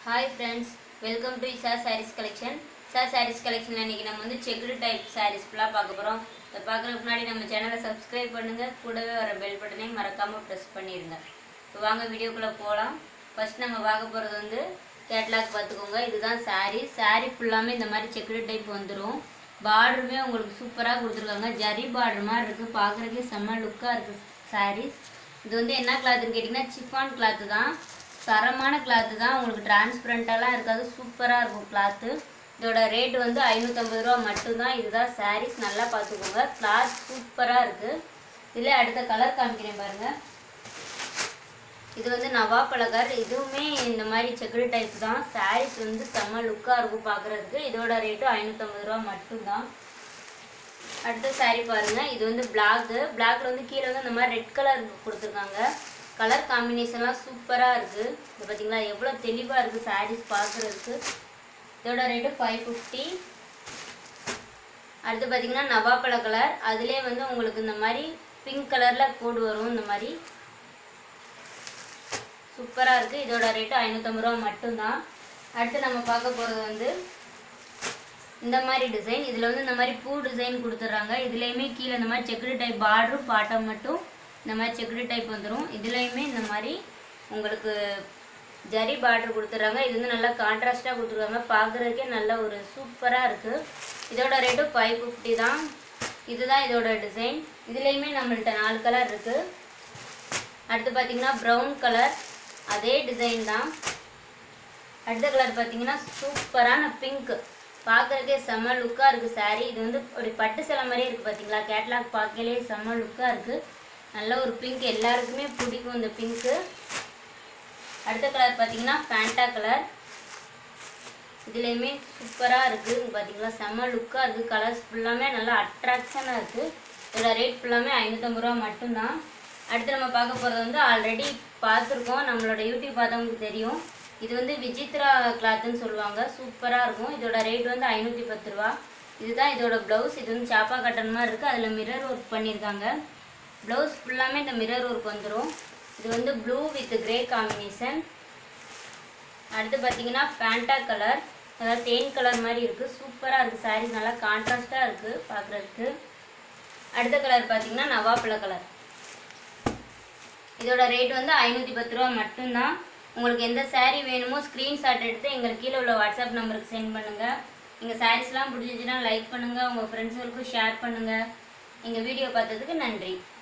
hi friends welcome to Isa sarees collection Isa sarees கலெக்ஷனில் இன்றைக்கி நம்ம வந்து செக்குடு டைப் சாரீஸ் ஃபுல்லாக பார்க்க போகிறோம் இதை பார்க்குறதுக்கு முன்னாடி நம்ம சேனலை சப்ஸ்கிரைப் பண்ணுங்கள் கூடவே வர பெல் பட்டனையும் மறக்காமல் ப்ரெஸ் பண்ணிடுங்க இப்போ வாங்க வீடியோக்குள்ளே போகலாம் ஃபர்ஸ்ட் நம்ம பார்க்க போகிறது வந்து கேட்லாக் பார்த்துக்கோங்க இதுதான் saree saree ஃபுல்லாமே இந்த மாதிரி செக்குடு டைப் வந்துடும் பார்டருமே உங்களுக்கு சூப்பராக கொடுத்துருக்காங்க ஜரி பார்டர் மாதிரி இருக்குது பார்க்குறதுக்கே செம்ம லுக்காக இருக்குது sarees இது வந்து என்ன கிளாத்துன்னு கேட்டிங்கன்னா சிஃபான் கிளாத்து தான் தரமான கிளாத்து தான் உங்களுக்கு டிரான்ஸ்பரண்ட்டாலாம் இருக்காது சூப்பராக இருக்கும் கிளாத்து இதோட ரேட் வந்து ஐநூற்றம்பது ரூபா மட்டும்தான் இதுதான் sarees நல்லா பார்த்துக்கோங்க கிளாத் சூப்பராக இருக்குது இதில் அடுத்த கலர் காமிக்கிறேன் பாருங்கள் இது வந்து நவாப்பழகர் இதுவுமே இந்த மாதிரி செக்குடு டைப் தான் sarees வந்து செம்ம லுக்காக இருக்கும் பார்க்குறதுக்கு இதோட ரேட்டும் ஐநூற்றம்பது ரூபா மட்டும்தான் அடுத்த saree பாருங்க இது வந்து பிளாக்கு பிளாக்ல வந்து கீழே வந்து இந்த மாதிரி ரெட் கலர் கொடுத்துருக்காங்க கலர் காம்பினேஷன்லாம் சூப்பராக இருக்குது இது பார்த்தீங்களா எவ்வளோ தெளிவாக இருக்குது sarees பார்க்குறதுக்கு இதோட ரேட்டு ஃபைவ் ஃபிஃப்டி அடுத்து பார்த்தீங்கன்னா நவாப்பழ கலர் அதுலேயே வந்து உங்களுக்கு இந்த மாதிரி பிங்க் கலரில் கோடு வரும் இந்த மாதிரி சூப்பராக இருக்குது இதோட ரேட்டு ஐநூற்றம்பது ரூபா மட்டும்தான் அடுத்து நம்ம பார்க்க போகிறது வந்து இந்த மாதிரி டிசைன் இதில் வந்து இந்த மாதிரி பூ டிசைன் கொடுத்துட்றாங்க இதுலேயுமே கீழே இந்த மாதிரி செக்குடு டைப் பார்டரும் பாட்டம் மட்டும் இந்த மாதிரி செக்குடு டைப் வந்துடும் இதுலேயுமே இந்த மாதிரி உங்களுக்கு ஜரி பார்டர் கொடுத்துட்றாங்க இது வந்து நல்லா கான்ட்ராஸ்ட்டாக கொடுத்துருக்காங்க பார்க்குறதுக்கே நல்ல ஒரு சூப்பராக இருக்குது இதோட ரேட்டு ஃபைவ் ஃபிஃப்டி தான் இதுதான் இதோட டிசைன் இதுலேயுமே நம்மள்ட்ட நாலு கலர் இருக்குது அடுத்து பார்த்தீங்கன்னா ப்ரௌன் கலர் அதே டிசைன் தான் அடுத்த கலர் பார்த்தீங்கன்னா சூப்பரான பிங்க் பார்க்குறதுக்கே செம்ம லுக்காக இருக்குது saree இது வந்து ஒரு பட்டு சேலை மாதிரியே இருக்குது பார்த்தீங்களா கேட்லாக் பார்க்கலே செம்ம லுக்காக இருக்குது நல்ல ஒரு பிங்க் எல்லாருக்குமே பிடிக்கும் இந்த பிங்க்கு அடுத்த கலர் பார்த்தீங்கன்னா ஃபேண்டா கலர் இதுலேயுமே சூப்பராக இருக்குது இங்கே பார்த்தீங்களா செம்ம லுக்காக இருக்குது கலர்ஸ் ஃபுல்லாமே நல்லா அட்ராக்ஷனாக இருக்குது இதோட ரேட் ஃபுல்லாமே ஐநூற்றம்பது ரூபா மட்டும்தான் அடுத்து நம்ம பார்க்க போகிறது வந்து ஆல்ரெடி பார்த்துருக்கோம் நம்மளோட யூடியூப் பார்த்தவங்களுக்கு தெரியும் இது வந்து விசித்ரா கிளாத்துன்னு சொல்லுவாங்க சூப்பராக இருக்கும் இதோட ரேட் வந்து ஐநூற்றி பத்து ரூபா இதுதான் இதோட ப்ளவுஸ் இது வந்து சாப்பா கட்டன் மாதிரி இருக்குது அதில் மிரர் ஒர்க் பண்ணியிருக்காங்க ப்ளவுஸ் ஃபுல்லாமே இந்த மிரர் ஒர்க் வந்துடும் இது வந்து ப்ளூ வித் கிரே காம்பினேஷன் அடுத்து பார்த்தீங்கன்னா ஃபேண்டா கலர் அதாவது தேன் கலர் மாதிரி இருக்குது சூப்பராக இருக்குது சாரீஸ் நல்லா கான்ட்ராஸ்ட்டாக இருக்குது பார்க்குறதுக்கு அடுத்த கலர் பார்த்தீங்கன்னா நவாப்பழ கலர் இதோட ரேட் வந்து ஐநூற்றி பத்து ரூபா மட்டும்தான் உங்களுக்கு எந்த saree வேணுமோ ஸ்க்ரீன்ஷாட் எடுத்து எங்களுக்கு கீழே உள்ள வாட்ஸ்அப் நம்பருக்கு சென்ட் பண்ணுங்கள் எங்கள் சாரீஸ்லாம் பிடிச்சிச்சுன்னா லைக் பண்ணுங்கள் உங்கள் ஃப்ரெண்ட்ஸுகளுக்கும் ஷேர் பண்ணுங்கள் எங்கள் வீடியோ பார்த்ததுக்கு நன்றி